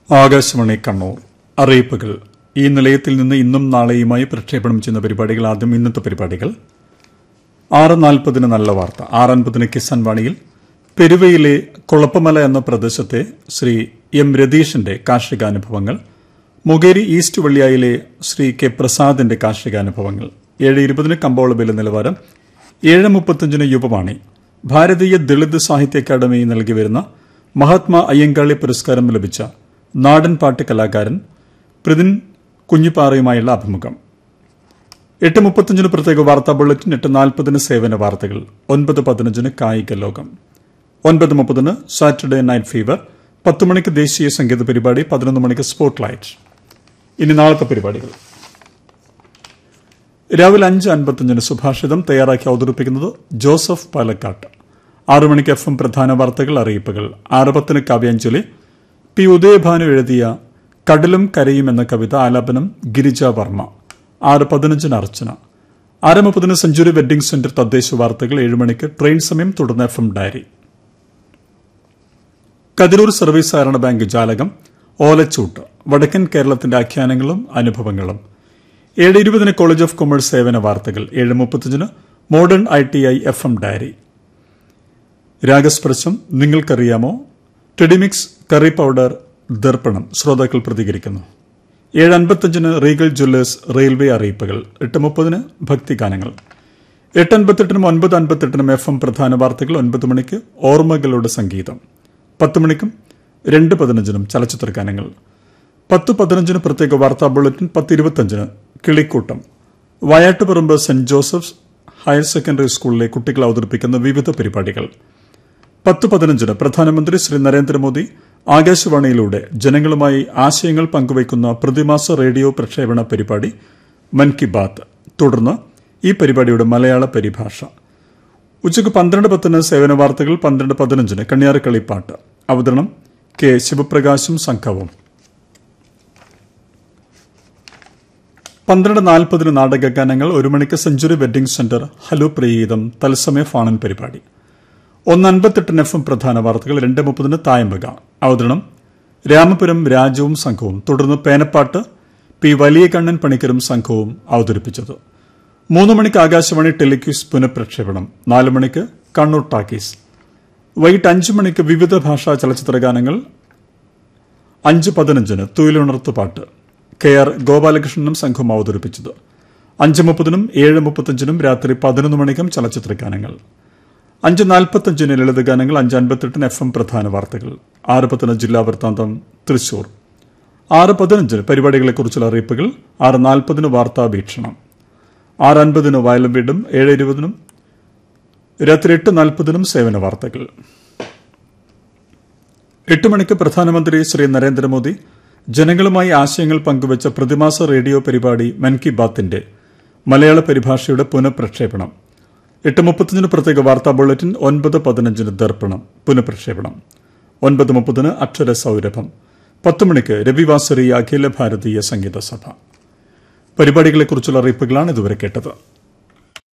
ആകാശവാണി കണ്ണൂർ അറിയിപ്പുകൾ ഈ നിലയത്തിൽ നിന്ന് ഇന്നും നാളെയുമായി പ്രക്ഷേപണം ചെയ്യുന്ന പരിപാടികൾ ആദ്യം ഇന്നത്തെ പരിപാടികൾ ആറ് നാൽപ്പതിന് നല്ല വാർത്ത ആറ് അൻപതിന് കിസാൻ വാണിയിൽ പെരുവയിലെ കുളപ്പമല എന്ന പ്രദേശത്തെ ശ്രീ എം രതീഷിന്റെ കാർഷികാനുഭവങ്ങൾ മുകേരി ഈസ്റ്റ് വെള്ളിയായിലെ ശ്രീ കെ പ്രസാദിന്റെ കാർഷികാനുഭവങ്ങൾ ഏഴ് ഇരുപതിന് കമ്പോള വില നിലവാരം ഏഴ് മുപ്പത്തഞ്ചിന് യുവവാണി ഭാരതീയ ദളിത് സാഹിത്യ അക്കാദമി നൽകി വരുന്ന മഹാത്മാ അയ്യങ്കാളി പുരസ്കാരം ലഭിച്ച നാടൻ പാട്ട് കലാകാരൻ പ്രതിൻ കുഞ്ഞിപ്പാറയുമായുള്ള അഭിമുഖം എട്ട് മുപ്പത്തഞ്ചിന് പ്രത്യേക വാർത്താ ബുള്ളറ്റിൻ എട്ട് നാൽപ്പതിന് സേവന വാർത്തകൾ ഒൻപത് പതിനഞ്ചിന് കായിക ലോകം ഒൻപത് മുപ്പതിന് സാറ്റർഡേ നൈറ്റ് ഫീവർ പത്ത് മണിക്ക് ദേശീയ സംഗീത പരിപാടി പതിനൊന്ന് മണിക്ക് സ്പോട്ട് ലൈറ്റ് ഇനി നാളത്തെ പരിപാടികൾ രാവിലെ അഞ്ച് അൻപത്തഞ്ചിന് സുഭാഷിതം തയ്യാറാക്കി അവതരിപ്പിക്കുന്നത് ജോസഫ് പാലക്കാട്ട് ആറു മണിക്ക് എഫ് എം പ്രധാന വാർത്തകൾ അറിയിപ്പുകൾ ആറ് പത്തിന് കാവ്യാഞ്ജലി പി ഉദയഭാനു എഴുതിയ കടലും കരയും എന്ന കവിത ആലാപനം ഗിരിജ വർമ്മ ആറ് പതിനഞ്ചിന് അർച്ചന ആറ് മുപ്പതിന് സെഞ്ചുറി വെഡ്ഡിംഗ് സെന്റർ തദ്ദേശ വാർത്തകൾ ഏഴ് മണിക്ക് ട്രെയിൻ സമയം തുടർന്ന് F M diary Kathirur service സഹകരണ ബാങ്ക് ജാലകം ഓലച്ചൂട്ട് വടക്കൻ കേരളത്തിന്റെ ആഖ്യാനങ്ങളും അനുഭവങ്ങളും ഏഴ് ഇരുപതിന് കോളേജ് ഓഫ് കൊമേഴ്സ് സേവന വാർത്തകൾ ഏഴ് മുപ്പത്തഞ്ചിന് modern I T I F M diary രാഗസ്പർശം നിങ്ങൾക്കറിയാമോ ടെഡിമിക്സ് കറി പൗഡർ ദർപ്പണം ശ്രോതാക്കൾ പ്രതികരിക്കുന്നു ഏഴ് അൻപത്തഞ്ചിന് റീഗൽ ജ്വല്ലേഴ്സ് റെയിൽവേ അറിയിപ്പുകൾ എട്ട് മുപ്പതിന് ഭക്തിഗാനങ്ങൾ എട്ട് അൻപത്തെട്ടിനും ഒൻപത് അൻപത്തെട്ടിനും എഫ് എം പ്രധാന വാർത്തകൾ ഒൻപത് മണിക്ക് ഓർമ്മകളുടെ സംഗീതം പത്ത് മണിക്കും രണ്ട് പതിനഞ്ചിനും ചലച്ചിത്ര ഗാനങ്ങൾ പത്ത് പതിനഞ്ചിന് പ്രത്യേക വാർത്താ ബുള്ളറ്റിൻ പത്ത് ഇരുപത്തഞ്ചിന് കിളിക്കൂട്ടം Vayattuparamba saint Joseph's higher secondary സ്കൂളിലെ കുട്ടികൾ അവതരിപ്പിക്കുന്ന വിവിധ പരിപാടികൾ പത്ത് പതിനഞ്ചിന് പ്രധാനമന്ത്രി ശ്രീ നരേന്ദ്രമോദി ആകാശവാണിയിലൂടെ ജനങ്ങളുമായി ആശയങ്ങൾ പങ്കുവയ്ക്കുന്ന പ്രതിമാസ റേഡിയോ പ്രക്ഷേപണ പരിപാടി മൻ കി ബാത്ത് തുടർന്ന് ഈ പരിപാടിയുടെ മലയാള പരിഭാഷ ഉച്ചയ്ക്ക് പന്ത്രണ്ട് പത്തിന് സേവന വാർത്തകൾ പന്ത്രണ്ട് പതിനഞ്ചിന് കണ്യാറക്കളിപ്പാട്ട് അവതരണം കെ ശിവപ്രകാശും സംഘവും പന്ത്രണ്ട് നാൽപ്പതിന് നാടകഗാനങ്ങൾ ഒരു മണിക്ക് സെഞ്ചുറി വെഡ്ഡിംഗ് സെന്റർ ഹലോ പ്രിയീതം തത്സമയ ഫാണൻ പരിപാടി ഒന്ന് അൻപത്തെട്ടിന് എഫ് എം പ്രധാന വാർത്തകൾ രണ്ട് മുപ്പതിന് തായമ്പക അവതരണം രാമപുരം രാജവും സംഘവും തുടർന്ന് പേനപ്പാട്ട് പി വലിയ കണ്ണൻ പണിക്കരും സംഘവും അവതരിപ്പിച്ചത് മൂന്ന് മണിക്ക് ആകാശവാണി ടെലിക്യൂസ് പുനഃപ്രക്ഷേപണം നാല് മണിക്ക് കണ്ണൂർ ടാക്കീസ് വൈകിട്ട് അഞ്ചു മണിക്ക് വിവിധ ഭാഷാ ചലച്ചിത്ര ഗാനങ്ങൾ അഞ്ച് പതിനഞ്ചിന് തുയിലുണർത്തു പാട്ട് കെ ആർ ഗോപാലകൃഷ്ണനും സംഘവും അവതരിപ്പിച്ചത് അഞ്ച് മുപ്പതിനും ഏഴ് മുപ്പത്തഞ്ചിനും രാത്രി പതിനൊന്ന് മണിക്കും ചലച്ചിത്ര ഗാനങ്ങൾ അഞ്ച് നാൽപ്പത്തഞ്ചിന് ലളിതഗാനങ്ങൾ അഞ്ച് അൻപത്തെട്ടിന് എഫ് എം പ്രധാന വാർത്തകൾ ആറ് പത്തിന് ജില്ലാ വൃത്താന്തം തൃശൂർ ആറ് പതിനഞ്ചിന് പരിപാടികളെക്കുറിച്ചുള്ള അറിയിപ്പുകൾ ആറ് നാൽപ്പതിന് വാർത്താ വീക്ഷണം ആറ് അൻപതിന് വയലും വീടും ഏഴ് ഇരുപതിനും രാത്രി എട്ട് നാൽപ്പതിനും സേവന വാർത്തകൾ എട്ട് മണിക്ക് പ്രധാനമന്ത്രി ശ്രീ നരേന്ദ്രമോദി ജനങ്ങളുമായി ആശയങ്ങൾ പങ്കുവച്ച പ്രതിമാസ റേഡിയോ പരിപാടി മൻ കി ബാത്തിന്റെ മലയാള പരിഭാഷയുടെ പുനഃപ്രക്ഷേപണം എട്ട് മുപ്പത്തിയഞ്ചിന് പ്രത്യേക വാർത്താ ബുള്ളറ്റിൻ ഒൻപത് പതിനഞ്ചിന് ദർപ്പണം പുനഃപ്രക്ഷേപണം ഒൻപത് മുപ്പതിന് അക്ഷര സൗരഭം പത്ത് മണിക്ക് രവിവാസരി അഖില ഭാരതീയ സംഗീത സഭ പരിപാടികളെക്കുറിച്ചുള്ള അറിയിപ്പുകളാണ് ഇതുവരെ കേട്ടത്